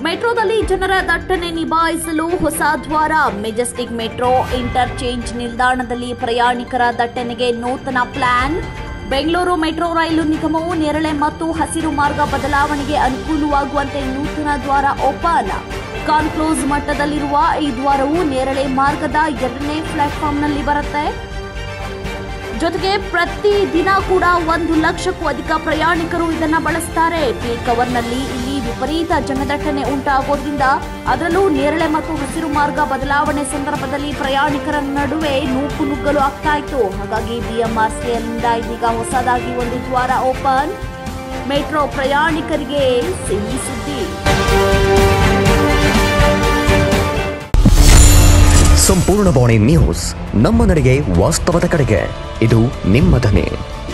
ಮೆಟ್ರೋದಲ್ಲಿ ಜನರ ದಟ್ಟಣೆ ನಿಭಾಯಿಸಲು ಹೊಸ ದ್ವಾರ ಮೆಜೆಸ್ಟಿಕ್ ಮೆಟ್ರೋ ಇಂಟರ್ಚೇಂಜ್ ನಿಲ್ದಾಣದಲ್ಲಿ ಪ್ರಯಾಣಿಕರ ದಟ್ಟಣೆಗೆ ನೂತನ ಪ್ಲಾನ್ ಬೆಂಗಳೂರು ಮೆಟ್ರೋ ರೈಲು ನಿಗಮವು ನೇರಳೆ ಮತ್ತು ಹಸಿರು ಮಾರ್ಗ ಬದಲಾವಣೆಗೆ ಅನುಕೂಲವಾಗುವಂತೆ ನೂತನ ದ್ವಾರ ಓಪನ್ ಕಾನ್ಕ್ಲೋಸ್ ಮಟ್ಟದಲ್ಲಿರುವ ಈ ದ್ವಾರವು ನೇರಳೆ ಮಾರ್ಗದ ಎರಡನೇ ಪ್ಲಾಟ್ಫಾರ್ಮ್ನಲ್ಲಿ ಬರುತ್ತೆ ಜೊತೆಗೆ ಪ್ರತಿ ದಿನ ಕೂಡ ಒಂದು ಲಕ್ಷಕ್ಕೂ ಅಧಿಕ ಪ್ರಯಾಣಿಕರು ಇದನ್ನ ಬಳಸ್ತಾರೆ ಪೀಕ್ ಅವರ್ನಲ್ಲಿ ಇಲ್ಲಿ ವಿಪರೀತ ಜನದಟ್ಟಣೆ ಉಂಟಾಗೋದ್ರಿಂದ ಅದರಲ್ಲೂ ನೇರಳೆ ಮತ್ತು ಹಸಿರು ಮಾರ್ಗ ಬದಲಾವಣೆ ಸಂದರ್ಭದಲ್ಲಿ ಪ್ರಯಾಣಿಕರ ನಡುವೆ ನೂಕು ನುಗ್ಗಲು ಆಗ್ತಾ ಇತ್ತು ಹಾಗಾಗಿ ಬಿಎಂಆರ್ಸಿಎಲ್ನಿಂದ ಇದೀಗ ಹೊಸದಾಗಿ ಒಂದು ದ್ವಾರ ಓಪನ್ ಮೆಟ್ರೋ ಪ್ರಯಾಣಿಕರಿಗೆ ಸಿಹಿ ಸುದ್ದಿ ಸಂಪೂರ್ಣ ಬಾಣಿ ನ್ಯೂಸ್ ನಮ್ಮ ನಡೆಗೆ ವಾಸ್ತವದ ಕಡೆಗೆ ಇದು ನಿಮ್ಮ ಧ್ವನಿ